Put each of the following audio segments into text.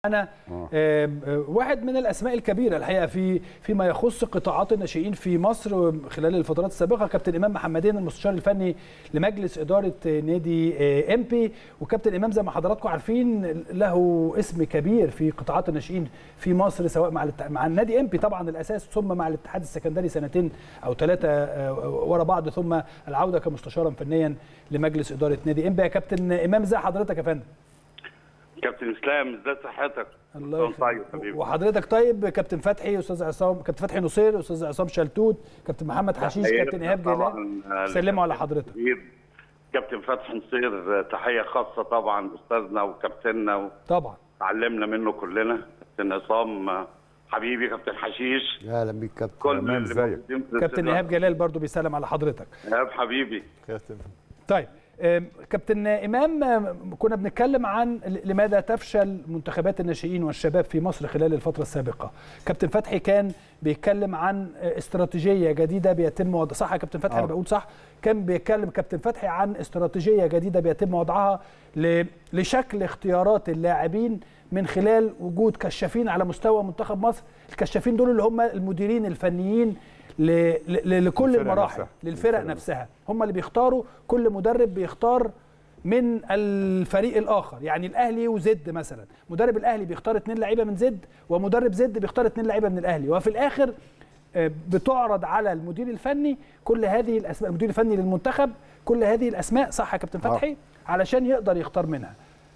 انا واحد من الاسماء الكبيره الحقيقه في فيما يخص قطاعات الناشئين في مصر خلال الفترات السابقه كابتن امام محمدين المستشار الفني لمجلس اداره نادي ام بي وكابتن امام زي ما حضراتكم عارفين له اسم كبير في قطاعات الناشئين في مصر سواء مع مع النادي ام بي طبعا الاساس ثم مع الاتحاد السكندري سنتين او ثلاثه ورا بعض ثم العوده كمستشارا فنيا لمجلس اداره نادي ام بي يا كابتن امام ازي حضرتك يا فندم كابتن اسلام ازاي صحتك؟ الله طيب حبيبي وحضرتك طيب كابتن فتحي استاذ عصام كابتن فتحي نصير استاذ عصام شلتوت كابتن محمد حشيش كابتن ايهاب جيلان سلموا على حضرتك كابتن فتحي نصير تحيه خاصه طبعا استاذنا وكابتننا طبعا تعلمنا منه كلنا كابتن عصام حبيبي كابتن حشيش اهلا بيك كابتن كل اللي كابتن ايهاب جلال برضو بيسلم على حضرتك ايهاب حبيبي كابتن طيب كابتن امام كنا بنتكلم عن لماذا تفشل منتخبات الناشئين والشباب في مصر خلال الفتره السابقه كابتن فتحي كان بيتكلم عن استراتيجيه جديده بيتم وضع صح يا كابتن فتحي انا بقول صح كان بيتكلم كابتن فتحي عن استراتيجيه جديده بيتم وضعها لشكل اختيارات اللاعبين من خلال وجود كشافين على مستوى منتخب مصر الكشافين دول اللي هم المديرين الفنيين لكل المراحل نفسها. للفرق نفسها هم اللي بيختاروا كل مدرب بيختار من الفريق الاخر يعني الاهلي وزد مثلا مدرب الاهلي بيختار اثنين لعيبه من زد ومدرب زد بيختار اثنين لعيبه من الاهلي وفي الاخر بتعرض على المدير الفني كل هذه الاسماء المدير الفني للمنتخب كل هذه الاسماء صح يا كابتن فتحي علشان يقدر يختار منها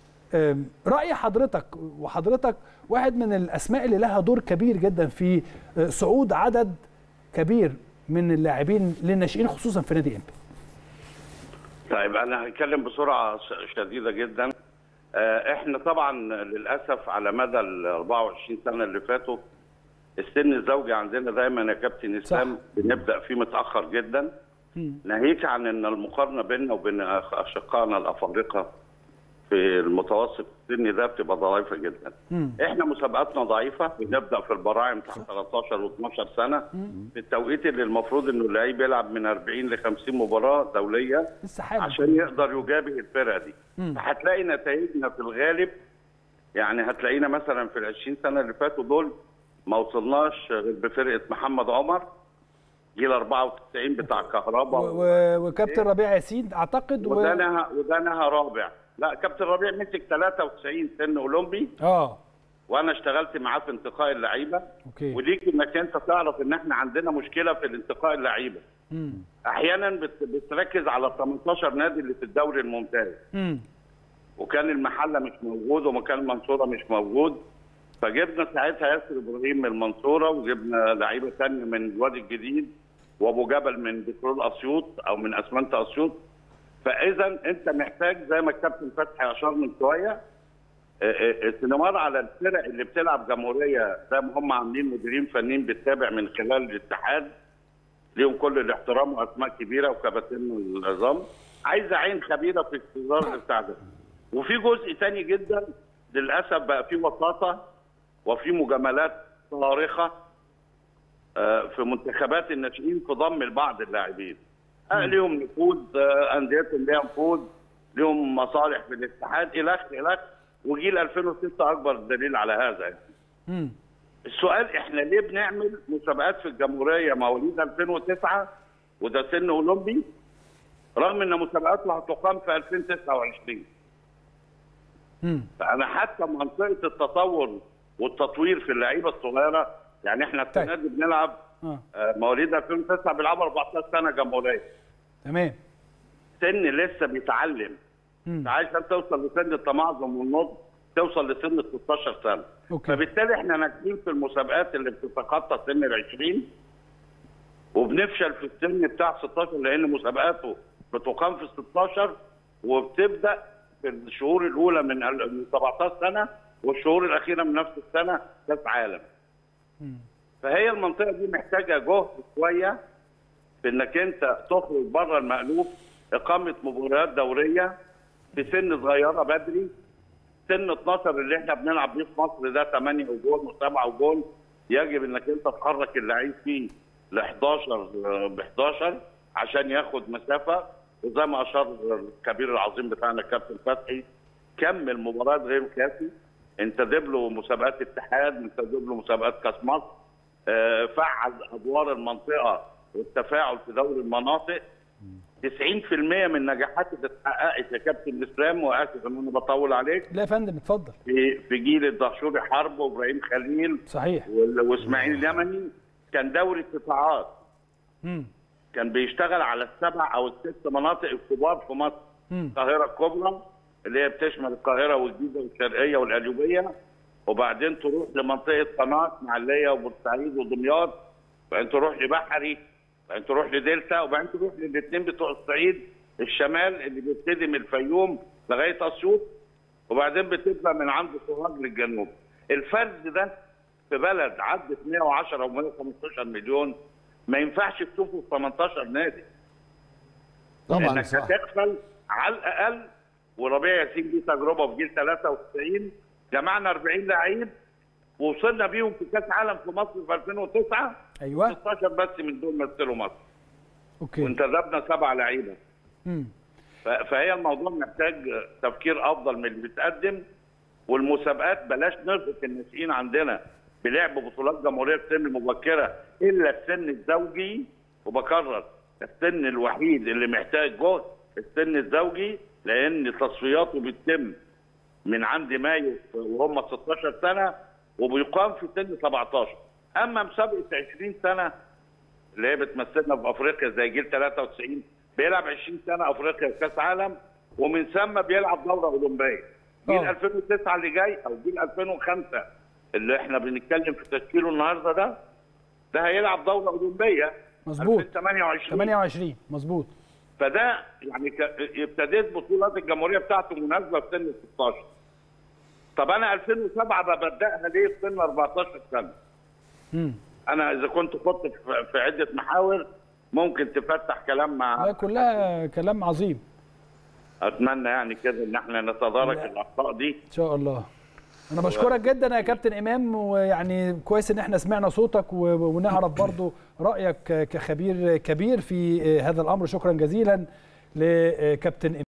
راي حضرتك وحضرتك واحد من الاسماء اللي لها دور كبير جدا في صعود عدد كبير من اللاعبين للناشئين خصوصا في نادي امبي طيب انا هتكلم بسرعه شديده جدا احنا طبعا للاسف على مدى ال 24 سنه اللي فاتوا السن الزوجي عندنا دايما يا كابتن اسلام بنبدا فيه متاخر جدا ناهيك عن ان المقارنه بيننا وبين اشقائنا الافارقه في المتوسط السن ده بتبقى ضعيفه جدا. مم. احنا مسابقاتنا ضعيفه بنبدا في البراعم تحت 13 و12 سنه مم. في التوقيت اللي المفروض انه اللعيب يلعب من 40 ل 50 مباراه دوليه عشان يقدر يجابه الفرقه دي. فهتلاقي نتائجنا في الغالب يعني هتلاقينا مثلا في ال 20 سنه اللي فاتوا دول ما وصلناش غير بفرقه محمد عمر جيل 94 بتاع كهرباء وكابتن ربيع ياسين اعتقد وده نهى وده نهى رابع لا كابتن ربيع مسك 93 سن اولمبي اه وانا اشتغلت معاه في انتقاء اللعيبه اوكي وليك انك انت تعرف ان احنا عندنا مشكله في الانتقاء اللعيبه امم احيانا بت... بتركز على 18 نادي اللي في الدوري الممتاز امم وكان المحله مش موجود ومكان المنصوره مش موجود فجبنا ساعتها ياسر ابراهيم من المنصوره وجبنا لعيبه ثانيه من الوادي الجديد وابو جبل من بترول اسيوط او من اسمنت اسيوط فاذا انت محتاج زي ما الكابتن فتحي اشار من شويه استمرار على الفرق اللي بتلعب جمهوريه زي ما هم عاملين مديرين فنيين بتتابع من خلال الاتحاد ليهم كل الاحترام واسماء كبيره وكباتن العظام عايزه عين خبيره في استظهار بتاع ده وفي جزء ثاني جدا للاسف بقى في وساطه وفي مجاملات صارخه في منتخبات الناشئين في ضم لبعض اللاعبين ليهم نفوذ انديتهم ليها نفوذ ليهم مصالح في الاتحاد الخ الخ وجيل 2006 اكبر دليل على هذا يعني. مم. السؤال احنا ليه بنعمل مسابقات في الجمهوريه مواليد 2009 وده سن اولمبي رغم ان مسابقاتها هتقام في 2029 مم. فانا حتى منطقه التطور والتطوير في اللعيبه الصغيره يعني احنا السنه دي بنلعب اه مواليد 2009 بيلعبوا 14 سنه جمهوريه تمام سن لسه بيتعلم مم. عشان توصل لسن التمعظم والنضج توصل لسن ال 16 سنه اوكي فبالتالي احنا ناجحين في المسابقات اللي بتتخطى سن ال 20 وبنفشل في السن بتاع 16 لان مسابقاته بتقام في 16 وبتبدا في الشهور الاولى من ال- من 17 سنه والشهور الاخيره من نفس السنه كاس عالم مم. فهي المنطقه دي محتاجه جهد شويه في انك انت تخرج بره المألوف اقامه مباريات دوريه في سن صغيره بدري سن 12 اللي احنا بنلعب بيه في مصر ده 8 وجول و7 وجول يجب انك انت تحرك اللعيب فيه ل 11 ب 11 عشان ياخد مسافه وزي ما اشار الكبير العظيم بتاعنا الكابتن فتحي كم المباريات غير كافي انتدب له مسابقات اتحاد انتدب له مسابقات كاس مصر آه، فعل ادوار المنطقه والتفاعل في دوري المناطق 90% من نجاحات اللي اتحققت يا كابتن اسلام واسف ان انا بطول عليك لا يا فندم اتفضل في في جيل الدهشوري حرب وابراهيم خليل صحيح وال- واسماعيل اليمني كان دوري قطاعات مم. كان بيشتغل على السبع او الست مناطق الكبار في مصر مم. القاهره الكبرى اللي هي بتشمل القاهره والجيزه والشرقيه والقليوبيه وبعدين تروح لمنطقه قناه معليه وبورسعيد ودمياط وبعدين تروح لبحري وبعدين تروح لدلتا وبعدين تروح للاثنين بتوع الصعيد الشمال اللي بيبتدي من الفيوم لغايه اسيوط وبعدين بتبدا من عند سوهاج للجنوب الفرد ده في بلد عدت 110 او 115 مليون ما ينفعش تشوفه في 18 نادي طبعا انك صح هتغفل على الاقل وربيع ياسين دي تجربه في جيل 93 جمعنا 40 لعيب ووصلنا بيهم في كاس عالم في مصر في 2009 ايوه 16 بس من دول مثلوا مصر اوكي وانتدبنا سبع لعيبه مم. ف- فهي الموضوع محتاج تفكير افضل من اللي بيتقدم والمسابقات بلاش نربط الناشئين عندنا بلعب بطولات جمهوريه في سن مبكره الا السن الزوجي وبكرر السن الوحيد اللي محتاج جهد السن الزوجي لان تصفياته بتتم من عند مايو وهم 16 سنه وبيقام في سن 17 اما مسابقه 20 سنه اللي هي بتمثلنا في افريقيا زي جيل 93 بيلعب 20 سنه افريقيا في كاس عالم ومن ثم بيلعب دوره اولمبيه جيل آه. 2009 اللي جاي او جيل 2005 اللي احنا بنتكلم في تشكيله النهارده ده ده هيلعب دوره اولمبيه مظبوط 2028 28 مظبوط فده يعني ك- ابتديت بطولات الجمهوريه بتاعته مناسبه في سن 16 طب انا 2007 ببداها ليه في سن 14 سنه؟ مم. انا اذا كنت خدت في- في عده محاور ممكن تفتح كلام لا مع كلها كلام عظيم اتمنى يعني كده ان احنا نتدارك لا. الاخطاء دي ان شاء الله انا بشكرك جدا يا كابتن امام ويعني كويس ان احنا سمعنا صوتك و- ونعرف برضو رايك كخبير كبير في هذا الامر شكرا جزيلا لكابتن